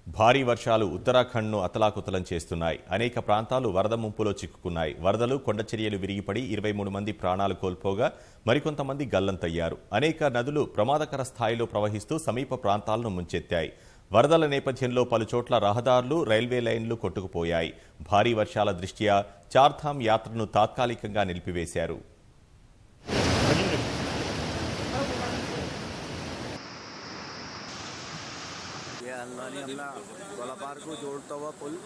భారీ వర్షాలు ఉత్తరాఖండ్ను అతలాకుతలం చేస్తున్నాయి అనేక ప్రాంతాలు వరద ముంపులో చిక్కుకున్నాయి వరదలు కొండచర్యలు విరిగిపడి ఇరవై మూడు మంది ప్రాణాలు కోల్పోగా మరికొంతమంది గల్లంతయ్యారు అనేక నదులు ప్రమాదకర స్థాయిలో ప్రవహిస్తూ సమీప ప్రాంతాలను ముంచెత్తాయి వరదల నేపథ్యంలో పలుచోట్ల రహదారులు రైల్వే లైన్లు కొట్టుకుపోయాయి భారీ వర్షాల దృష్ట్యా చార్ధామ్ యాత్రను తాత్కాలికంగా నిలిపివేశారు ये अल्लाह ने अपना गोलापार को जोड़ता हुआ पुल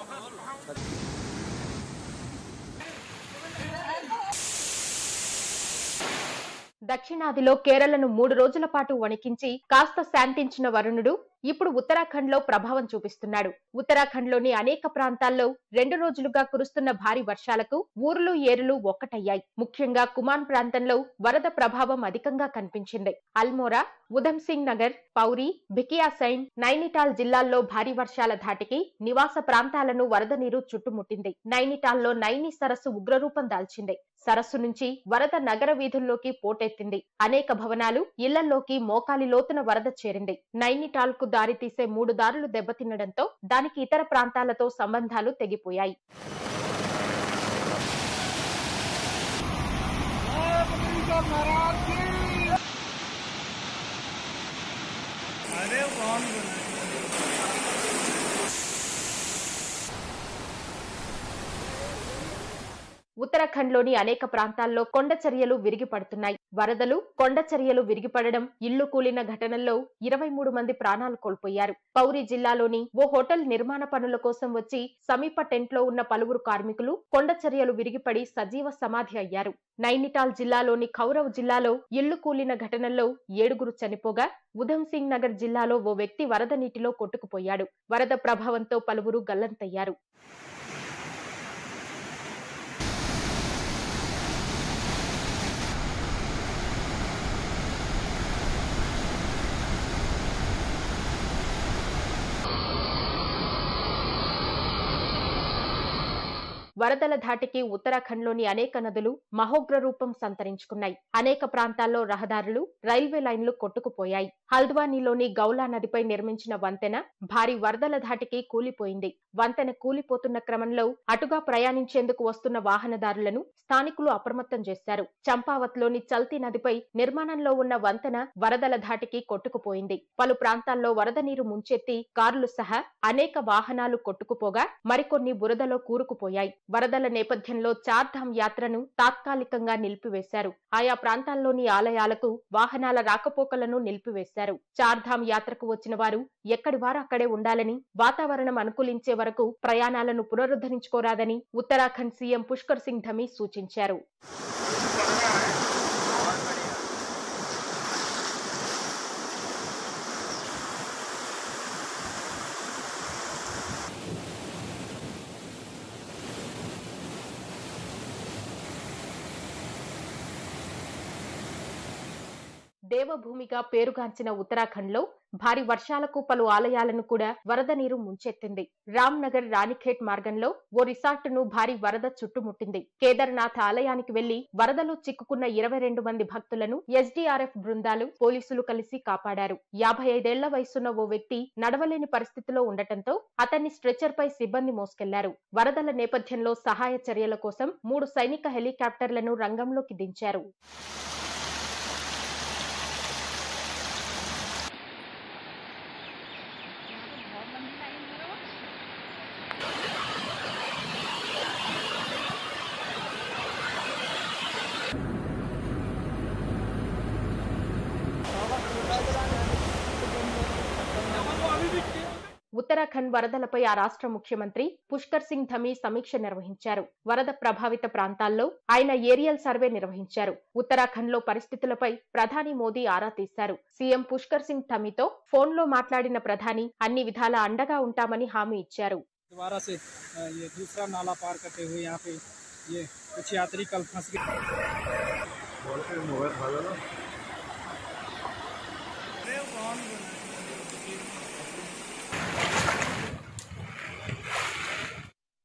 దక్షిణాదిలో కేరళను మూడు రోజుల పాటు వణికించి కాస్త శాంతించిన వరుణుడు ఇప్పుడు ఉత్తరాఖండ్ లో ప్రభావం చూపిస్తున్నాడు ఉత్తరాఖండ్ లోని అనేక ప్రాంతాల్లో రెండు రోజులుగా కురుస్తున్న భారీ వర్షాలకు ఊర్లు ఏరులు ఒక్కటయ్యాయి ముఖ్యంగా కుమాన్ ప్రాంతంలో వరద ప్రభావం అధికంగా కనిపించింది అల్మోరా ఉధమ్ సింగ్ నగర్ పౌరి బికియాసైన్ నైనిటాల్ జిల్లాల్లో భారీ వర్షాల ధాటికి నివాస ప్రాంతాలను వరద నీరు చుట్టుముట్టింది నైనిటాల్లో నైని సరస్సు ఉగ్రరూపం దాల్చింది సరస్సు నుంచి వరద నగర వీధుల్లోకి పోటెత్తింది అనేక భవనాలు ఇళ్లలోకి మోకాలి లోతున వరద చేరింది నైనిటాల్ కు దారి తీసే మూడు దారులు దెబ్బతినడంతో దానికి ఇతర ప్రాంతాలతో సంబంధాలు తెగిపోయాయి ఉత్తరాఖండ్ లోని అనేక ప్రాంతాల్లో కొండ చర్యలు విరిగిపడుతున్నాయి వరదలు కొండ చర్యలు విరిగిపడడం ఇల్లు కూలిన ఘటనల్లో ఇరవై మూడు మంది ప్రాణాలు కోల్పోయారు పౌరి జిల్లాలోని ఓ హోటల్ నిర్మాణ పనుల కోసం వచ్చి సమీప టెంట్ లో ఉన్న పలువురు కార్మికులు కొండ చర్యలు విరిగిపడి సజీవ సమాధి అయ్యారు నైనిటాల్ జిల్లాలోని కౌరవ్ జిల్లాలో ఇల్లు కూలిన ఘటనల్లో ఏడుగురు చనిపోగా ఉధమ్ సింగ్ నగర్ జిల్లాలో ఓ వ్యక్తి వరద నీటిలో కొట్టుకుపోయాడు వరద ప్రభావంతో పలువురు గల్లంతయ్యారు వరదల ధాటికి ఉత్తరాఖండ్లోని అనేక నదులు మహోగ్ర రూపం సంతరించుకున్నాయి అనేక ప్రాంతాల్లో రహదారులు రైల్వే లైన్లు కొట్టుకుపోయాయి హల్ద్వానీలోని గౌలా నదిపై నిర్మించిన వంతెన భారీ వరదల ధాటికి కూలిపోయింది వంతెన కూలిపోతున్న క్రమంలో అటుగా ప్రయాణించేందుకు వస్తున్న వాహనదారులను స్థానికులు అప్రమత్తం చేశారు చంపావత్లోని చల్తీ నదిపై నిర్మాణంలో ఉన్న వంతెన వరదల ధాటికి కొట్టుకుపోయింది పలు ప్రాంతాల్లో వరద నీరు ముంచెత్తి కార్లు సహా అనేక వాహనాలు కొట్టుకుపోగా మరికొన్ని బురదలో కూరుకుపోయాయి వరదల నేపథ్యంలో చార్ధామ్ యాత్రను తాత్కాలికంగా నిలిపివేశారు ఆయా ప్రాంతాల్లోని ఆలయాలకు వాహనాల రాకపోకలను నిలిపివేశారు చార్ధామ్ యాత్రకు వచ్చిన వారు ఎక్కడి వారు అక్కడే ఉండాలని వాతావరణం అనుకూలించే వరకు ప్రయాణాలను పునరుద్ధరించుకోరాదని ఉత్తరాఖండ్ సీఎం పుష్కర్ సింగ్ ధమీ సూచించారు దేవభూమిగా పేరుగాంచిన ఉత్తరాఖండ్ లో భారీ వర్షాలకు పలు ఆలయాలను కూడా వరద నీరు ముంచెత్తింది రామ్ నగర్ రాణిఖేట్ మార్గంలో ఓ రిసార్ట్ ను భారీ వరద చుట్టుముట్టింది కేదార్నాథ్ ఆలయానికి వెళ్లి వరదలో చిక్కుకున్న ఇరవై రెండు మంది భక్తులను ఎస్డీఆర్ఎఫ్ బృందాలు పోలీసులు కలిసి కాపాడారు యాభై ఐదేళ్ల వయసున్న ఓ వ్యక్తి నడవలేని పరిస్థితిలో ఉండటంతో అతన్ని స్ట్రెచర్ పై సిబ్బంది మోసుకెళ్లారు వరదల నేపథ్యంలో సహాయ చర్యల కోసం మూడు సైనిక హెలికాప్టర్లను రంగంలోకి దించారు ఉత్తరాఖండ్ వరదలపై ఆ రాష్ట్ర ముఖ్యమంత్రి పుష్కర్ సింగ్ ధమీ సమీక్ష నిర్వహించారు వరద ప్రభావిత ప్రాంతాల్లో ఆయన ఏరియల్ సర్వే నిర్వహించారు ఉత్తరాఖండ్ లో పరిస్థితులపై ప్రధాని మోదీ ఆరా తీశారు సీఎం పుష్కర్ సింగ్ ధమీతో ఫోన్ లో మాట్లాడిన ప్రధాని అన్ని విధాల అండగా ఉంటామని హామీ ఇచ్చారు दोबारा से अ, ये दूसरा नाला पार करते हुए यहाँ पे ये कुछ यात्री कल फंस गए